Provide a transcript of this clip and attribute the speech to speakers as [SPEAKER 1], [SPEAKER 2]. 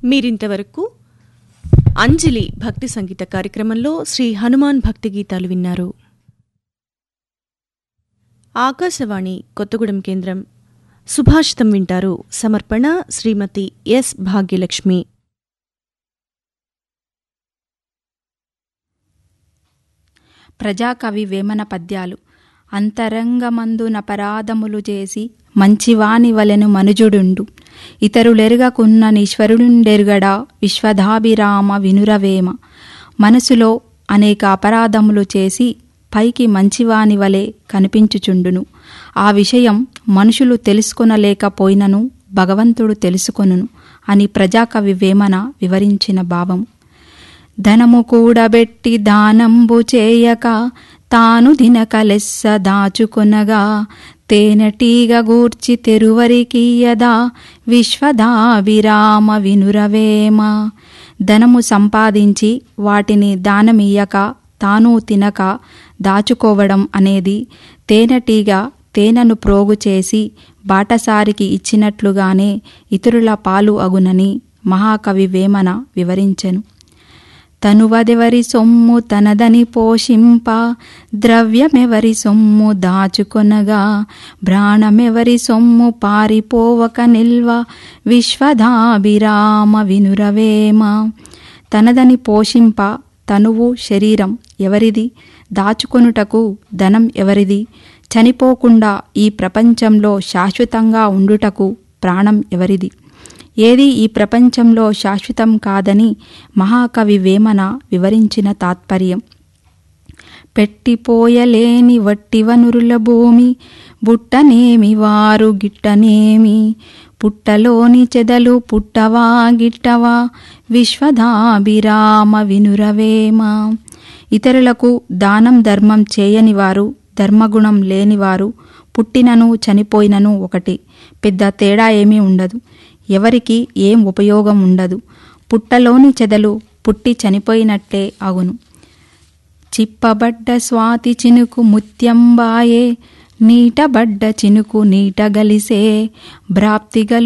[SPEAKER 1] మీరింతవరకు అంజలి భక్తి సంగీత కార్యక్రమంలో శ్రీ హనుమాన్ భక్తి గీతాలు విన్నారు ఆకాశవాణి కొత్తగూడెం కేంద్రం సుభాషితం వింటారు సమర్పణ శ్రీమతి ఎస్ భాగ్యలక్ష్మి
[SPEAKER 2] ప్రజాకవి వేమన పద్యాలు అంతరంగమందున పరాధములు చేసి మంచివాని వలెను మనుజుడుండు ఇతరులెరుగకున్న నీశ్వరుండెరుగడా విశ్వధాభిరామ వినురవేమ మనసులో అనేక అపరాధములు చేసి పైకి మంచివాని వలె కనిపించుచుండును ఆ విషయం మనుషులు తెలుసుకొనలేకపోయినను భగవంతుడు తెలుసుకొనును అని ప్రజాకవి వేమన వివరించిన భావం ధనము కూడబెట్టి దానంబు చేయక తాను దినకలెస్స దాచుకొనగా తేనెటీగ గూర్చి తెరువరికీయదా విశ్వదాభిరామ వినురవేమ ధనము సంపాదించి వాటిని దానమియ్యక తాను తినక దాచుకోవడం అనేది తేనెటీగ తేనెను ప్రోగు చేసి బాటసారికి ఇచ్చినట్లుగానే ఇతరుల పాలు అగునని మహాకవి వేమన వివరించెను తనువదెవరి సొమ్ము తనదని పోషింప ద్రవ్యమెవరి సొమ్ము దాచుకొనగా ప్రాణమెవరి సొమ్ము పారిపోవక నిల్వ విశ్వదాభిరామ వినురవేమ తనదని పోషింప తనువు శరీరం ఎవరిది దాచుకొనుటకు ధనం ఎవరిది చనిపోకుండా ఈ ప్రపంచంలో శాశ్వతంగా ఉండుటకు ప్రాణం ఎవరిది ఏది ఈ ప్రపంచంలో శాశ్వతం కాదని మహాకవి వేమన వివరించిన తాత్పర్యం పెట్టిపోయలేని వట్టివనురుల భూమి బుట్టనేమి వారు గిట్టనేమి పుట్టలోని చెదలు పుట్టవా గిట్టవా విశ్వదాభిరామ వినురవేమ ఇతరులకు దానం ధర్మం చేయని వారు ధర్మగుణం లేనివారు పుట్టినను చనిపోయినను ఒకటి పెద్ద తేడా ఏమీ ఉండదు ఎవరికి ఏం ఉపయోగం ఉండదు పుట్టలోని చెదలు పుట్టి చనిపోయినట్లే అగును చిప్పబడ్డ స్వాతి చినుకు ముత్యంబాయే నీటబడ్డ చినుకు నీట గలిసే భ్రాప్తిగలు